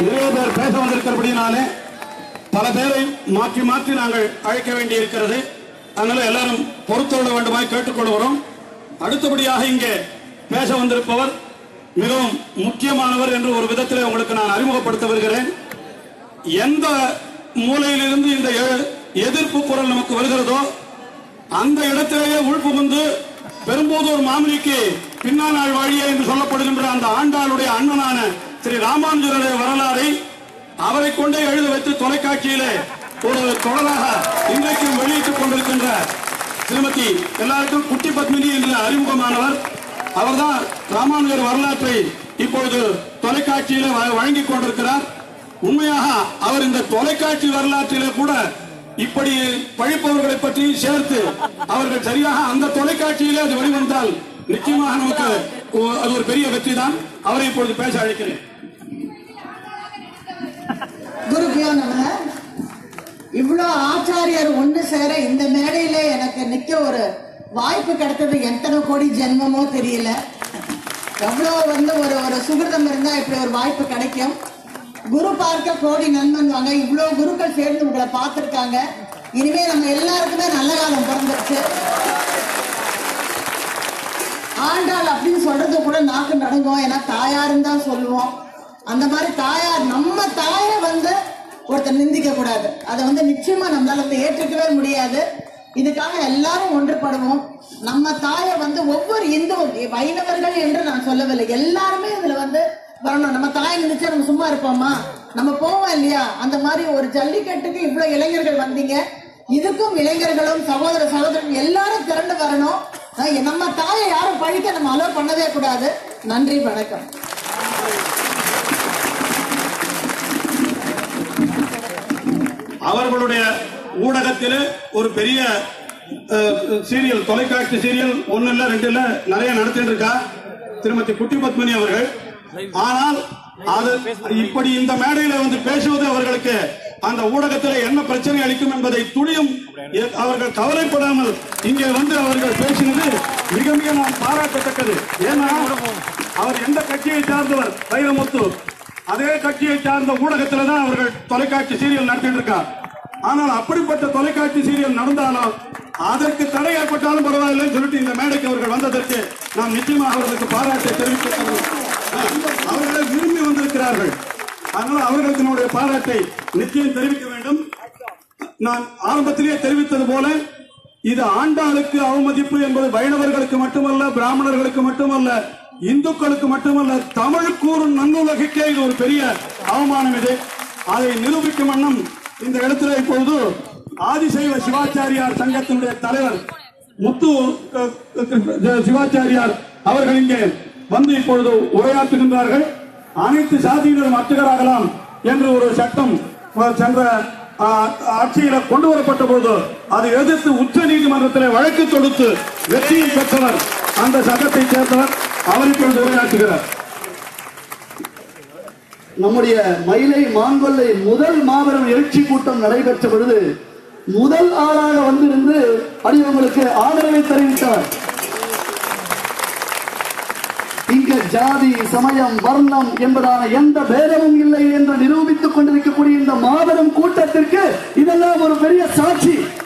நிறைய பேர் பேச வந்திருக்கிறபடினாலே பல பேரை மாற்றி மாற்றி நாங்கள் அழைக்க வேண்டி இருக்கிறது அதனால எல்லாரும் பொறுத்துள்ள வேண்டுமாய் கேட்டுக்கொள்கிறோம் அடுத்தபடியாக இங்கே பேச வந்திருப்பவர் மிகவும் முக்கியமானவர் என்று ஒரு விதத்தில் உங்களுக்கு நான் அறிமுகப்படுத்த வருகிறேன் எந்த மூலையிலிருந்து இந்த எ- எதிர்ப்பு குரல் நமக்கு வருகிறதோ அந்த இடத்திலேயே உள்புகுந்து பெரும்போதூர் மாமனிக்கு பின்னால் நாள் வாழிய என்று சொல்லப்படுகின்ற அந்த ஆண்டாளுடைய அண்ணனான ஸ்ரீ ராமானுஜருடைய வரலாறை அவரை கொண்டே எழுத வைத்து தொலைக்காட்சியிலே ஒரு தொடராக இன்றைக்கும் வெளியிட்டுக் கொண்டிருக்கின்ற திருமதி எல்லாருக்கும் குட்டி பத்மினி என்ற அறிமுகமானவர் அவர்தான் ராமானுஜர் வரலாற்றை இப்பொழுது தொலைக்காட்சியிலே வ- வழங்கிக் கொண்டிருக்கிறார் உண்மையாக அவர் இந்த தொலைக்காட்சி வரலாற்றிலே கூட இப்படி பழிப்பவர்களை பற்றி சேர்த்து அவர்கள் சரியாக அந்த தொலைக்காட்சியிலே அது வெளிவந்தால் நிச்சயமாக நமக்கு ஒ- அது ஒரு பெரிய வெற்றி தான் அவரை இப்பொழுது பேச அழைக்கிறேன் குருபியோ நம இவ்வளோ ஆச்சாரியர் ஒன்று சேர இந்த மேடையில எனக்கு நிக்க ஒரு வாய்ப்பு கிடைத்தது எத்தனை கோடி ஜென்மமோ தெரியல எவ்வளோ வந்து ஒரு ஒரு சுகிருதம் இருந்தா இப்படி ஒரு வாய்ப்பு கிடைக்கும் குரு பார்க்க கோடி நண்பன் வாங்க இவ்வளோ குருக்கள் சேர்ந்து உங்களை பார்த்துருக்காங்க இனிமே நம்ம எல்லாருக்குமே நல்ல காலம் பிறந்துருச்சு ஆண்டாள் அப்படின்னு சொல்றது கூட நாக்கு நடங்கும் ஏன்னா தாயாருன்னு தான் சொல்லுவோம் அந்த மாதிரி தாயார் நம்ம தாயை வந்து ஒருத்தர் நிந்திக்க கூடாது அதை வந்து நிச்சயமா நம்மளால வந்து ஏற்றுக்கவே முடியாது இதுக்காக எல்லாரும் ஒன்றுபடுவோம் நம்ம தாயை வந்து ஒவ்வொரு இந்துவும் வைணவர்கள் என்று நான் சொல்லவில்லை எல்லாருமே இதுல வந்து வரணும் நம்ம தாயை நினைச்சா நம்ம சும்மா இருப்போமா நம்ம போவோம் இல்லையா அந்த மாதிரி ஒரு ஜல்லிக்கட்டுக்கு இவ்வளவு இளைஞர்கள் வந்தீங்க இதுக்கும் இளைஞர்களும் சகோதர சகோதரன் எல்லாரும் திரண்டு வரணும் அஹ் நம்ம தாயை யாரும் பழிக்க நம்ம அலோவ் பண்ணவே கூடாது நன்றி வணக்கம் அவர்களுடைய ஊடகத்தில் ஒரு பெரிய அஹ், சீரியல் தொலைக்காட்சி சீரியல் ஒன்னு இல்ல ரெண்டு இல்ல நிறைய நடத்திட்டு இருக்கா திருமதி குட்டி பத்மினி அவர்கள் ஆனால் அது இப்படி இந்த மேடையில வந்து பேசுவது அவர்களுக்கு அந்த ஊடகத்தில் என்ன பிரச்சனை அளிக்கும் என்பதை துணியும் எ- அவர்கள் கவலைப்படாமல் இங்கே வந்து அவர்கள் பேசினது மிக மிக நாம் பாராட்டத்தக்கது ஏன்னா அவர் எந்த கட்சியை சார்ந்தவர் வைரமுத்து அதே கட்சியை சார்ந்த ஊடகத்தில் தான் அவர்கள் தொலைக்காட்சி சீரியல் நடத்திட்டு இருக்கார் ஆனால் அப்படிப்பட்ட தொலைக்காட்சி சீரியல் நடந்தாலும் அதற்கு தடை ஏற்பட்டாலும் பரவாயில்லைன்னு சொல்லிட்டு இந்த மேடைக்கு அவர்கள் வந்ததற்கு நாம் நிச்சயமாக அவர்களுக்கு பாராட்டை தெரிவிக்க அவர்களை விரும்பி வந்திருக்கிறார்கள் அதனால் அவர்களுக்கு நம்முடைய பாராட்டை நிச்சயம் தெரிவிக்க வேண்டும் நான் ஆரம்பத்திலேயே தெரிவித்தது போல இது ஆண்டாளுக்கு அவமதிப்பு என்பது வைணவர்களுக்கு மட்டுமல்ல பிராமணர்களுக்கு மட்டுமல்ல இந்துக்களுக்கு மட்டுமல்ல தமிழ் கூறும் நன்னுலகுக்கே இது ஒரு பெரிய அவமானம் இது அதை நிரூபிக்கும் வண்ணம் இந்த இடத்துல இப்பொழுது ஆதிசைவ சிவாச்சாரியார் சங்கத்தினுடைய தலைவர் முத்து அஹ், அஹ், சிவாச்சாரியார் அவர்கள் இங்கே வந்து இப்பொழுது உரையாற்றுகின்றார்கள் அனைத்து சாதியினரும் அர்ச்சகராகலாம் என்று ஒரு சட்டம் அஹ், சென்ற அஹ், ஆட்சியில கொண்டு வரப்பட்ட போது அதை எதிர்த்து உச்ச நீதிமன்றத்தில் வழக்கு தொடுத்து வெற்றியை பெற்றவர் அந்த சட்டத்தை சேர்ந்தவர் அவர் இப்பொழுது உரையாற்றுகிறார் நம்முடைய மயிலை மாங்கொல்லை முதல் மாபெரும் எழுச்சி கூட்டம் நடைபெற்ற பொழுது முதல் ஆளாக வந்திருந்து அடியவங்களுக்கு ஆதரவை தெரிவித்தவர் இங்க ஜாதி சமயம் வர்ணம் என்பதான எந்த பேதமும் இல்லை என்று நிரூபித்துக் கொண்டிருக்கக்கூடிய இந்த மாபெரும் கூட்டத்திற்கு இதெல்லாம் ஒரு பெரிய சாட்சி